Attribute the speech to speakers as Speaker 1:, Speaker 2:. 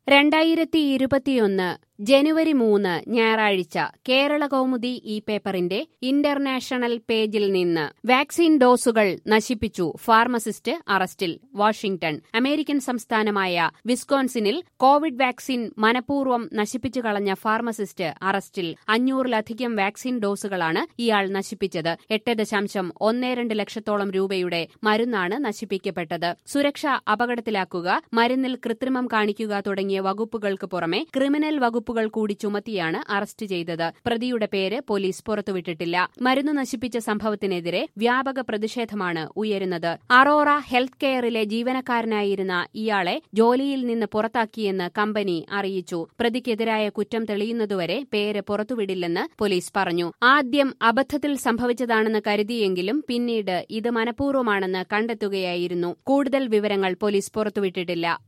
Speaker 1: രണ്ടായിരത്തി ഇരുപത്തിയൊന്ന് ജനുവരി മൂന്ന് ഞായറാഴ്ച കേരള കൗമുദി ഈ പേപ്പറിന്റെ ഇന്റർനാഷണൽ പേജിൽ നിന്ന് വാക്സിൻ ഡോസുകൾ നശിപ്പിച്ചു ഫാർമസിസ്റ്റ് അറസ്റ്റിൽ വാഷിംഗ്ടൺ അമേരിക്കൻ സംസ്ഥാനമായ വിസ്കോൺസിനിൽ കോവിഡ് വാക്സിൻ മനഃപൂർവ്വം നശിപ്പിച്ചു കളഞ്ഞ ഫാർമസിസ്റ്റ് അറസ്റ്റിൽ അഞ്ഞൂറിലധികം വാക്സിൻ ഡോസുകളാണ് ഇയാൾ നശിപ്പിച്ചത് എട്ട് ദശാംശം ഒന്നേ രണ്ട് ലക്ഷത്തോളം രൂപയുടെ മരുന്നാണ് നശിപ്പിക്കപ്പെട്ടത് സുരക്ഷ അപകടത്തിലാക്കുക മരുന്നിൽ കൃത്രിമം കാണിക്കുക തുടങ്ങിയ വകുപ്പുകൾക്ക് പുറമെ ക്രിമിനൽ വകുപ്പുകൾ കൂടി ചുമത്തിയാണ് അറസ്റ്റ് ചെയ്തത് പ്രതിയുടെ പേര് പോലീസ് പുറത്തുവിട്ടിട്ടില്ല മരുന്ന് നശിപ്പിച്ച സംഭവത്തിനെതിരെ വ്യാപക പ്രതിഷേധമാണ് ഉയരുന്നത് അറോറ ഹെൽത്ത് കെയറിലെ ജീവനക്കാരനായിരുന്ന ഇയാളെ ജോലിയിൽ നിന്ന് പുറത്താക്കിയെന്ന് കമ്പനി അറിയിച്ചു പ്രതിക്കെതിരായ കുറ്റം തെളിയുന്നതുവരെ പേര് പുറത്തുവിടില്ലെന്ന് പോലീസ് പറഞ്ഞു ആദ്യം അബദ്ധത്തിൽ സംഭവിച്ചതാണെന്ന് കരുതിയെങ്കിലും പിന്നീട് ഇത് മനഃപൂർവ്വമാണെന്ന് കണ്ടെത്തുകയായിരുന്നു കൂടുതൽ വിവരങ്ങൾ പോലീസ് പുറത്തുവിട്ടിട്ടില്ല